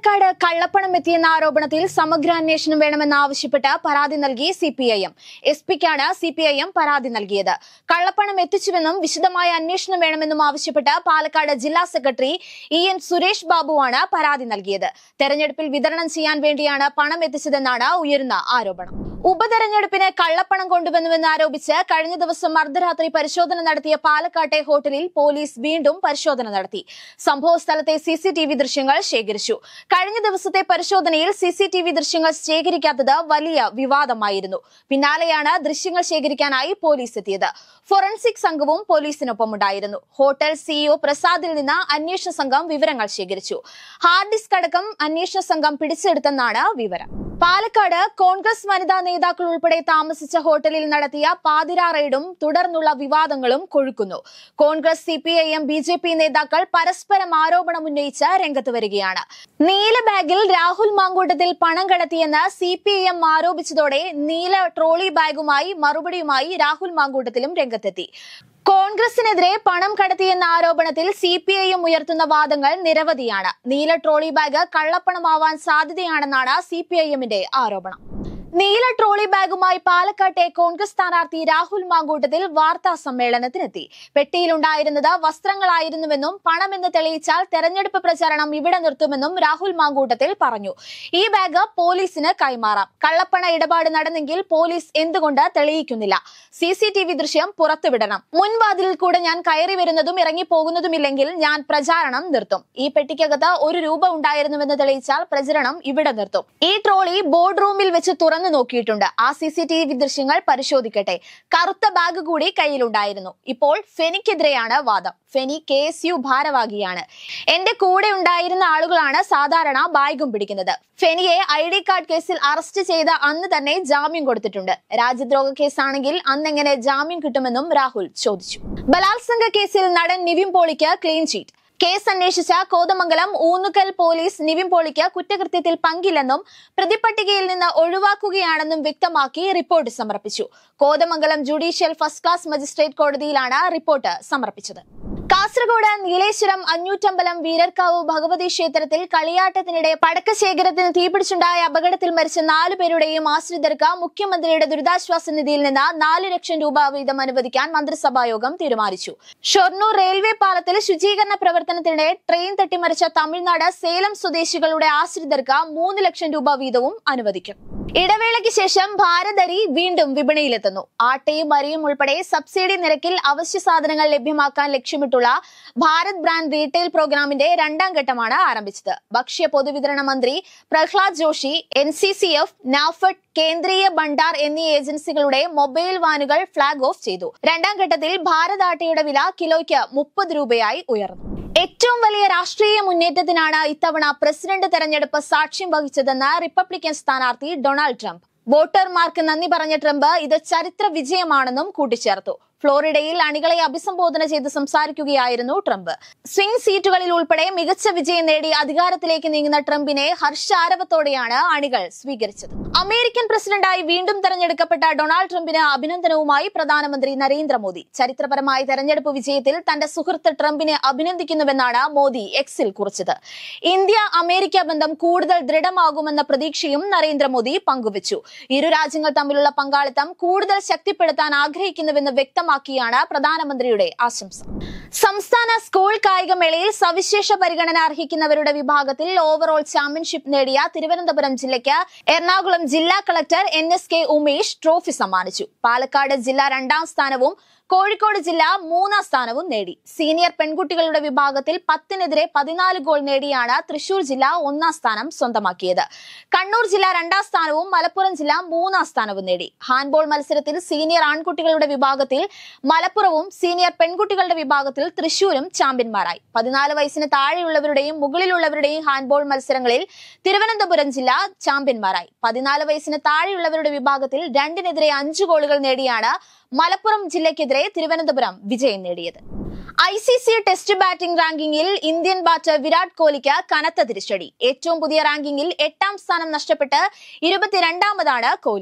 പാലക്കാട് കള്ളപ്പണം എത്തിയെന്ന ആരോപണത്തിൽ സമഗ്ര അന്വേഷണം വേണമെന്നാവശ്യപ്പെട്ട് പരാതി നൽകി C P I M S പിക്കാണ് സി പി ഐ എം പരാതി നൽകിയത് കള്ളപ്പണം എത്തിച്ചുവെന്നും വിശദമായ അന്വേഷണം വേണമെന്നും ആവശ്യപ്പെട്ട് പാലക്കാട് ജില്ലാ സെക്രട്ടറി ഇ എൻ സുരേഷ് ബാബുവാണ് പരാതി നൽകിയത് തെരഞ്ഞെടുപ്പിൽ വിതരണം ചെയ്യാൻ വേണ്ടിയാണ് പണം എത്തിച്ചതെന്നാണ് ഉയരുന്ന ആരോപണം ഉപതെരഞ്ഞെടുപ്പിന് കള്ളപ്പണം കൊണ്ടുവന്നുവെന്ന് ആരോപിച്ച് കഴിഞ്ഞ ദിവസം അർദ്ധരാത്രി പരിശോധന നടത്തിയ പാലക്കാട്ടെ ഹോട്ടലിൽ പോലീസ് വീണ്ടും പരിശോധന നടത്തി സംഭവ സ്ഥലത്തെ സി സി ടി വി ദൃശ്യങ്ങൾ ശേഖരിച്ചു കഴിഞ്ഞ ദിവസത്തെ പരിശോധനയിൽ സി സി ടി വി ദൃശ്യങ്ങൾ ശേഖരിക്കാത്തത് വലിയ വിവാദമായിരുന്നു പിന്നാലെയാണ് ദൃശ്യങ്ങൾ ശേഖരിക്കാനായി പോലീസ് എത്തിയത് ഫോറൻസിക് സംഘവും പോലീസിനൊപ്പമുണ്ടായിരുന്നു ഹോട്ടൽ സിഇഒ പ്രസാദിൽ നിന്ന് അന്വേഷണ സംഘം വിവരങ്ങൾ ശേഖരിച്ചു ഹാർഡ് ഡിസ്ക് അടക്കം അന്വേഷണ സംഘം പിടിച്ചെടുത്തെന്നാണ് വിവരം പാലക്കാട് കോൺഗ്രസ് വനിതാ നേതാക്കൾ ഉൾപ്പെടെ താമസിച്ച ഹോട്ടലിൽ നടത്തിയ പാതിരാ റെയ്ഡും തുടർന്നുള്ള വിവാദങ്ങളും കൊഴുക്കുന്നു Congress C P I M B J P നേതാക്കൾ പരസ്പരം ആരോപണം ഉന്നയിച്ച് രംഗത്ത് വരികയാണ് നീല ബാഗിൽ രാഹുൽ മാങ്കൂട്ടത്തിൽ പണം കടത്തിയെന്ന് സി പി ഐ എം ആരോപിച്ചതോടെ നീല ട്രോളി ബാഗുമായി മറുപടിയുമായി രാഹുൽ മാങ്കൂട്ടത്തിലും രംഗത്തെത്തി കോൺഗ്രസിനെതിരെ പണം കടത്തിയെന്ന ആരോപണത്തിൽ സി പി ഐ എം ഉയർത്തുന്ന വാദങ്ങൾ നിരവധിയാണ് നീല ട്രോളി ബാഗ് കള്ളപ്പണമാവാൻ സാധ്യതയാണെന്നാണ് സി പി ഐ എമ്മിന്റെ ആരോപണം നീല ട്രോളി ബാഗുമായി പാലക്കാട്ടെ കോൺഗ്രസ് സ്ഥാനാർത്ഥി രാഹുൽ മാങ്കൂട്ടത്തിൽ വാർത്താ സമ്മേളനത്തിനെത്തി പെട്ടിയിലുണ്ടായിരുന്നത് വസ്ത്രങ്ങളായിരുന്നുവെന്നും പണമെന്ന് തെളിയിച്ചാൽ തെരഞ്ഞെടുപ്പ് പ്രചാരണം ഇവിടെ നിർത്തുമെന്നും രാഹുൽ മാങ്കൂട്ടത്തിൽ പറഞ്ഞു ഈ ബാഗ് പോലീസിന് കൈമാറാം കള്ളപ്പണ ഇടപാട് നടന്നെങ്കിൽ പോലീസ് എന്തുകൊണ്ട് തെളിയിക്കുന്നില്ല സി സി ടി വി ദൃശ്യം പുറത്തുവിടണം മുൻവാതിലിൽ കൂടെ ഞാൻ കയറി വരുന്നതും ഇറങ്ങി പോകുന്നതുമില്ലെങ്കിൽ ഞാൻ പ്രചാരണം നിർത്തും ഈ പെട്ടിക്കകത്ത് ഒരു രൂപ ഉണ്ടായിരുന്നുവെന്ന് തെളിയിച്ചാൽ പ്രചരണം ഇവിടെ നിർത്തും ഈ ട്രോളി ബോർഡ് റൂമിൽ വെച്ച് തുറന്നു നോക്കിയിട്ടുണ്ട് ആ സി സി ടി വി ദൃശ്യങ്ങൾ പരിശോധിക്കട്ടെ കറുത്ത ബാഗ് കൂടി കയ്യിലുണ്ടായിരുന്നു ഇപ്പോൾ ഫെനിക്കെതിരെയാണ് വാദം ഫെനി കെ എസ് യു ഭാരവാഹിയാണ് എന്റെ കൂടെ ഉണ്ടായിരുന്ന ആളുകളാണ് സാധാരണ ബാഗും പിടിക്കുന്നത് ഫെനിയെ ഐ ഡി കാർഡ് കേസിൽ അറസ്റ്റ് ചെയ്ത അന്ന് തന്നെ ജാമ്യം കൊടുത്തിട്ടുണ്ട് രാജ്യദ്രോഹ കേസാണെങ്കിൽ അന്നെങ്ങനെ ജാമ്യം കിട്ടുമെന്നും രാഹുൽ ചോദിച്ചു ബലാത്സംഗ കേസിൽ നടൻ നിവിൻ പോളിക്ക് ക്ലീൻ ചീറ്റ് കേസ് അന്വേഷിച്ച കോതമംഗലം ഊന്നുകൽ പോലീസ് നിവിൻ പോളിക്ക് കുറ്റകൃത്യത്തിൽ പങ്കില്ലെന്നും പ്രതിപട്ടികയിൽ നിന്ന് ഒഴിവാക്കുകയാണെന്നും വ്യക്തമാക്കി റിപ്പോർട്ട് സമർപ്പിച്ചു Kothamangalam judicial first class magistrate കോടതിയിലാണ് റിപ്പോർട്ട് സമർപ്പിച്ചത് കാസർഗോഡ് നീലേശ്വരം അഞ്ഞൂറ്റമ്പലം വീരർക്കാവ് ഭഗവതി ക്ഷേത്രത്തിൽ കളിയാട്ടത്തിനിടെ പടക്കശേഖരത്തിന് തീപിടിച്ചുണ്ടായ അപകടത്തിൽ മരിച്ച നാലു പേരുടെയും ആശ്രിതർക്ക് മുഖ്യമന്ത്രിയുടെ ദുരിതാശ്വാസ നിധിയിൽ നിന്ന് നാല് ലക്ഷം രൂപ വീതം അനുവദിക്കാൻ മന്ത്രിസഭായോഗം തീരുമാനിച്ചു ഷൊർണൂർ റെയിൽവേ പാലത്തിൽ ശുചീകരണ പ്രവർത്തനത്തിനിടെ ട്രെയിൻ തട്ടിമറിച്ച തമിഴ്നാട് സേലം സ്വദേശികളുടെ ആശ്രിതർക്ക് മൂന്ന് ലക്ഷം രൂപ വീതവും അനുവദിക്കും ഇടവേളയ്ക്ക് ശേഷം ഭാരതരി വീണ്ടും വിപണിയിലെത്തുന്നു ആട്ടയും അരിയും ഉൾപ്പെടെ സബ്സിഡി നിരക്കിൽ അവശ്യ സാധനങ്ങൾ ലഭ്യമാക്കാൻ ലക്ഷ്യമിട്ടുള്ള ഭാരത് ബ്രാൻഡ് റീറ്റെയിൽ പ്രോഗ്രാമിന്റെ രണ്ടാം ഘട്ടമാണ് ആരംഭിച്ചത് ഭക്ഷ്യ പൊതുവിതരണ മന്ത്രി Pralhad Joshi N C C F NAFED Kendriya Bhandar എന്നീ ഏജൻസികളുടെ മൊബൈൽ വാനുകൾ ഫ്ളാഗ് ഓഫ് ചെയ്തു രണ്ടാം ഘട്ടത്തിൽ ഭാരത് ആട്ടയുടെ വില കിലോയ്ക്ക് മുപ്പത് രൂപയായി ഉയർന്നു ഏറ്റവും വലിയ രാഷ്ട്രീയ മുന്നേറ്റത്തിനാണ് ഇത്തവണ പ്രസിഡന്റ് തെരഞ്ഞെടുപ്പ് സാക്ഷ്യം വഹിച്ചതെന്ന് റിപ്പബ്ലിക്കൻ സ്ഥാനാർത്ഥി ഡൊണാൾഡ് ട്രംപ് വോട്ടർമാർക്ക് നന്ദി പറഞ്ഞ ട്രംപ് ഇത് ചരിത്ര വിജയമാണെന്നും കൂട്ടിച്ചേർത്തു ഫ്ലോറിഡയിൽ അണികളെ അഭിസംബോധന ചെയ്ത് സംസാരിക്കുകയായിരുന്നു ട്രംപ് സ്വിംഗ് സീറ്റുകളിൽ ഉൾപ്പെടെ മികച്ച വിജയം നേടി അധികാരത്തിലേക്ക് നീങ്ങുന്ന ട്രംപിനെ ഹർഷാരവത്തോടെയാണ് അണികൾ സ്വീകരിച്ചത് അമേരിക്കൻ പ്രസിഡന്റായി വീണ്ടും തെരഞ്ഞെടുക്കപ്പെട്ട ഡൊണാൾഡ് ട്രംപിന് അഭിനന്ദനവുമായി പ്രധാനമന്ത്രി നരേന്ദ്രമോദി ചരിത്രപരമായ തെരഞ്ഞെടുപ്പ് വിജയത്തിൽ തന്റെ സുഹൃത്ത് ട്രംപിനെ അഭിനന്ദിക്കുന്നുവെന്നാണ് മോദി എക്സിൽ കുറിച്ചത് ഇന്ത്യ അമേരിക്ക ബന്ധം കൂടുതൽ ദൃഢമാകുമെന്ന പ്രതീക്ഷയും നരേന്ദ്രമോദി പങ്കുവച്ചു ഇരു രാജ്യങ്ങൾ തമ്മിലുള്ള പങ്കാളിത്തം കൂടുതൽ ശക്തിപ്പെടുത്താൻ ആഗ്രഹിക്കുന്നുവെന്ന് വ്യക്തമാക്കിയാണ് പ്രധാനമന്ത്രിയുടെ ആശംസ സംസ്ഥാന സ്കൂൾ കായികമേളയിൽ സവിശേഷ പരിഗണന അർഹിക്കുന്നവരുടെ വിഭാഗത്തിൽ ഓവറോൾ ചാമ്പ്യൻഷിപ്പ് നേടിയ തിരുവനന്തപുരം ജില്ലയ്ക്ക് എറണാകുളം ജില്ലാ collector N S K Umesh trophy സമ്മാനിച്ചു പാലക്കാട് ജില്ല രണ്ടാം സ്ഥാനവും കോഴിക്കോട് ജില്ല മൂന്നാം സ്ഥാനവും നേടി സീനിയർ പെൺകുട്ടികളുടെ വിഭാഗത്തിൽ പത്തിനെതിരെ പതിനാല് ഗോൾ നേടിയാണ് തൃശൂർ ജില്ല ഒന്നാം സ്ഥാനം സ്വന്തമാക്കിയത് കണ്ണൂർ ജില്ല രണ്ടാം സ്ഥാനവും മലപ്പുറം ജില്ല മൂന്നാം സ്ഥാനവും നേടി ഹാൻഡ്ബോൾ മത്സരത്തിൽ സീനിയർ ആൺകുട്ടികളുടെ വിഭാഗത്തിൽ മലപ്പുറവും സീനിയർ പെൺകുട്ടികളുടെ വിഭാഗത്തിൽ തൃശൂരും ചാമ്പ്യന്മാരായി പതിനാല് വയസ്സിന് താഴെയുള്ളവരുടെയും മുകളിലുള്ളവരുടെയും ഹാൻഡ്ബോൾ മത്സരങ്ങളിൽ തിരുവനന്തപുരം ജില്ല ചാമ്പ്യന്മാരായി പതിനാല് വയസ്സിന് താഴെയുള്ളവരുടെ വിഭാഗത്തിൽ രണ്ടിനെതിരെ അഞ്ച് ഗോളുകൾ നേടിയാണ് മലപ്പുറം ജില്ലയ്ക്കെതിരെ തിരുവനന്തപുരം വിജയം നേടിയത് I C C test batting റാങ്കിങ്ങിൽ ഇന്ത്യൻ ബാറ്റർ വിരാട് കോഹ്ലിക്ക് കനത്ത തിരിച്ചടി ഏറ്റവും പുതിയ റാങ്കിങ്ങിൽ എട്ടാം സ്ഥാനം നഷ്ടപ്പെട്ട് ഇരുപത്തിരണ്ടാമതാണ് കോഹ്ലി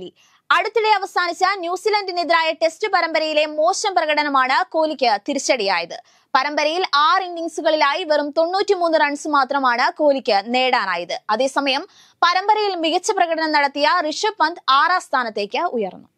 അടുത്തിടെ അവസാനിച്ച ന്യൂസിലൻഡിനെതിരായ ടെസ്റ്റ് പരമ്പരയിലെ മോശം പ്രകടനമാണ് കോഹ്ലിക്ക് തിരിച്ചടിയായത് പരമ്പരയിൽ ആറ് ഇന്നിംഗ്സുകളിലായി വെറും തൊണ്ണൂറ്റിമൂന്ന് റൺസ് മാത്രമാണ് കോഹ്ലിക്ക് നേടാനായത് അതേസമയം പരമ്പരയിൽ മികച്ച പ്രകടനം നടത്തിയ ഋഷഭ് പന്ത് ആറാം സ്ഥാനത്തേക്ക് ഉയർന്നു